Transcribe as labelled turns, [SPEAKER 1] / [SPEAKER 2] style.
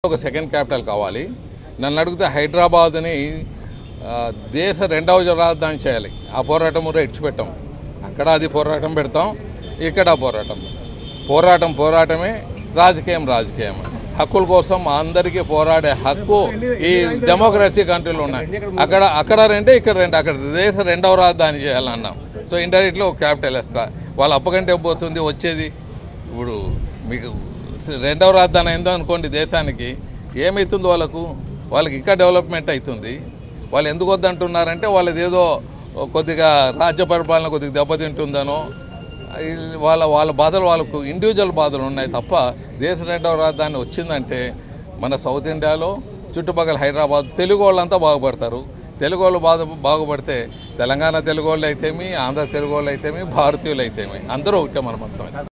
[SPEAKER 1] ఒక second capital కావాలి నన్ను అడిగితే హైదరాబాద్ని ఆ, దేశ రెండవ రాజధాని చేయాలి ఆ పోరాటం కూడా ఇడిచిపెట్టాం అక్కడ అది పోరాటం పెడతాం ఇక్కడ ఆ పోరాటం పోరాటం పోరాటమే రాజకీయం రాజకీయం హక్కుల కోసం అందరికీ పోరాడే హక్కు ఈ డెమోక్రసీ కంట్రీలో ఉన్నాయి అక్కడ అక్కడ రెండే ఇక్కడ రెండు అక్కడ దేశ రెండవ రాజధాని చేయాలన్నాం సో ఇండైరెక్ట్లో ఒక క్యాపిటల్ ఎక్స్ట్రా వాళ్ళు అప్పకంటే పోతుంది వచ్చేది ఇప్పుడు మీకు రెండవ రాజధాని అయిందో అనుకోండి దేశానికి ఏమవుతుందో వాళ్ళకు వాళ్ళకి ఇంకా డెవలప్మెంట్ అవుతుంది వాళ్ళు ఎందుకు వద్దంటున్నారంటే వాళ్ళది ఏదో కొద్దిగా రాజ్య పరిపాలన కొద్దిగా దెబ్బతింటుందనో ఈ వాళ్ళ వాళ్ళ బాధలు వాళ్ళకు ఇండివిజువల్ బాధలు ఉన్నాయి తప్ప దేశ రెండవ రాజధాని వచ్చిందంటే మన సౌత్ ఇండియాలో చుట్టుపక్కల హైదరాబాద్ తెలుగు వాళ్ళంతా బాగుపడతారు తెలుగు వాళ్ళు బాధ బాగుపడితే తెలంగాణ తెలుగు వాళ్ళు అయితేమి ఆంధ్ర తెలుగు వాళ్ళు అయితేమి భారతీయులు అయితేమి అందరూ ఒకటే మన మొత్తం